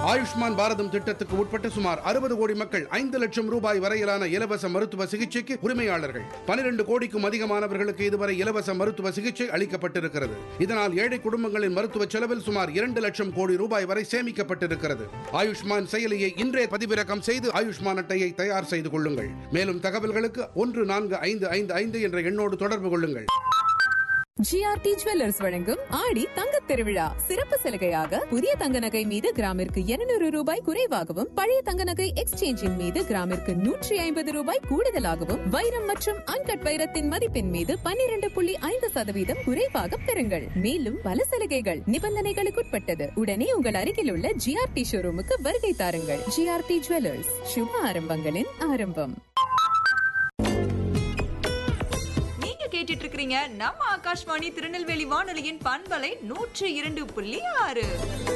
ஆயுஷ்மான் பாரதம் திட்டத்துக்கு உட்பட்ட சுமார் அறுபது கோடி மக்கள் ஐந்து லட்சம் ரூபாய் வரையிலான இலவச மருத்துவ சிகிச்சைக்கு உரிமையாளர்கள் பனிரெண்டு கோடிக்கும் அதிகமானவர்களுக்கு இதுவரை இலவச மருத்துவ சிகிச்சை அளிக்கப்பட்டிருக்கிறது இதனால் ஏழை குடும்பங்களின் மருத்துவ செலவில் சுமார் இரண்டு லட்சம் கோடி ரூபாய் வரை சேமிக்கப்பட்டிருக்கிறது ஆயுஷ்மான் செயலியை இன்றே பதிவிறக்கம் செய்து ஆயுஷ்மான் அட்டையை தயார் செய்து கொள்ளுங்கள் மேலும் தகவல்களுக்கு ஒன்று நான்கு ஐந்து ஐந்து ஐந்து என்ற எண்ணோடு தொடர்பு கொள்ளுங்கள் ஜிஆர்டி ஜுவல்லர்ஸ் வழங்கும் ஆடி தங்கத் திருவிழா சிறப்பு சலுகையாக புதிய தங்க நகை மீது கிராமிற்கு 200 ரூபாய் குறைவாகவும் பழைய தங்க நகை எக்ஸ்சேஞ்சின் மீது கிராமிற்கு நூற்றி ஐம்பது ரூபாய் கூடுதலாகவும் வைரம் மற்றும் அன்கட் வைரத்தின் மதிப்பின் மீது 12.5% புள்ளி ஐந்து சதவீதம் குறைவாக பெறுங்கள் மேலும் பல சலுகைகள் நிபந்தனைகளுக்குட்பட்டது உடனே உங்கள் அருகில் உள்ள ஜிஆர்டி ஷோரூமுக்கு வருகை தாருங்கள் ஜிஆர்டி ஜுவல்லர்ஸ் சுப ஆரம்பங்களின் ஆரம்பம் நீங்க கேட்டுட்டு இருக்கிறீங்க நம்ம ஆகாஷ்வாணி திருநெல்வேலி வானொலியின் பண்பலை நூற்று இரண்டு புள்ளி ஆறு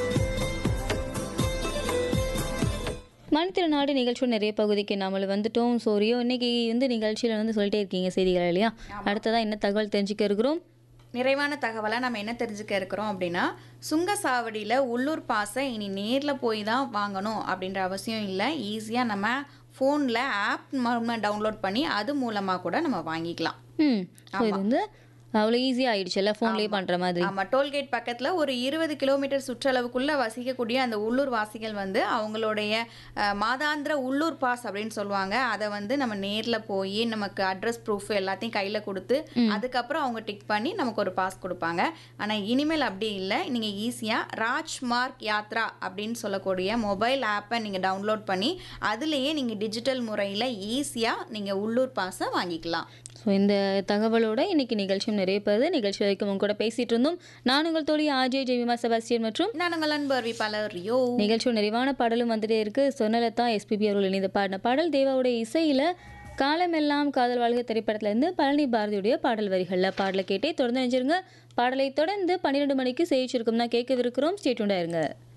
மணித்திருநாடு நிகழ்ச்சியோட நிறைய பகுதிக்கு நாமள் வந்துட்டோம் ஸோ ரியோ இன்னைக்கு வந்து நிகழ்ச்சியில் வந்து சொல்லிட்டே இருக்கீங்க செய்திகள் இல்லையா அடுத்ததாக என்ன தகவல் தெரிஞ்சுக்க இருக்கிறோம் நிறைவான தகவலை நம்ம என்ன தெரிஞ்சுக்க இருக்கிறோம் அப்படின்னா சுங்கசாவடியில் உள்ளூர் பாஸை இனி நேரில் போய் தான் வாங்கணும் அப்படின்ற அவசியம் இல்லை ஈஸியாக நம்ம ஃபோனில் ஆப் மூலமாக டவுன்லோட் பண்ணி அது மூலமாக கூட நம்ம வாங்கிக்கலாம் ம் ஸோ இது வந்து அவ்வளோ ஈஸியாக ஆயிடுச்சுல்ல ஃபோன்லேயே பண்ணுற மாதிரி ஆமாம் டோல்கேட் பக்கத்தில் ஒரு இருபது கிலோமீட்டர் சுற்றளவுக்குள்ளே வசிக்கக்கூடிய அந்த உள்ளூர் வாசிகள் வந்து அவங்களுடைய அஹ், மாதாந்திர உள்ளூர் பாஸ் அப்படின்னு சொல்லுவாங்க அதை வந்து நம்ம நேரில் போய் நமக்கு அட்ரஸ் ப்ரூஃப் எல்லாத்தையும் கையில் கொடுத்து அதுக்கப்புறம் அவங்க டிக் பண்ணி நமக்கு ஒரு பாஸ் கொடுப்பாங்க ஆனால் இனிமேல் அப்படி இல்லை நீங்கள் ஈஸியாக ராஜ்மார்க் யாத்ரா அப்படின்னு சொல்லக்கூடிய மொபைல் ஆப்பை நீங்கள் டவுன்லோட் பண்ணி அதுலேயே நீங்கள் டிஜிட்டல் முறையில் ஈஸியாக நீங்கள் உள்ளூர் பாஸை வாங்கிக்கலாம் ஸோ இந்த தகவலோட இன்னைக்கு நிகழ்ச்சியும் நிறைய பெறுது நிகழ்ச்சி வரைக்கும் உங்க கூட பேசிட்டு இருந்தோம் நான் உங்கள் தோழி ஆஜய் ஜெய்விமா செபாஸ்டியன் மற்றும் நான் உங்கள் அன்பு அறிவிப்பாளர் ரியோ நிகழ்ச்சியோட நிறைவான பாடலும் வந்துட்டே இருக்கு சொன்னலத்தா எஸ்பிபி அவர்கள் இணைந்து பாடின பாடல் தேவாவுடைய இசையில காலமெல்லாம் காதல் வாழ்க திரைப்படத்துல இருந்து பழனி பாரதியுடைய பாடல் வரிகள்ல பாடலை கேட்டே தொடர்ந்து நினைச்சிருங்க பாடலை தொடர்ந்து பன்னிரெண்டு மணிக்கு செய்திச்சிருக்கும் தான் கேட்கவிருக்கிறோம் ஸ்டேட்யூண்டா இருங்க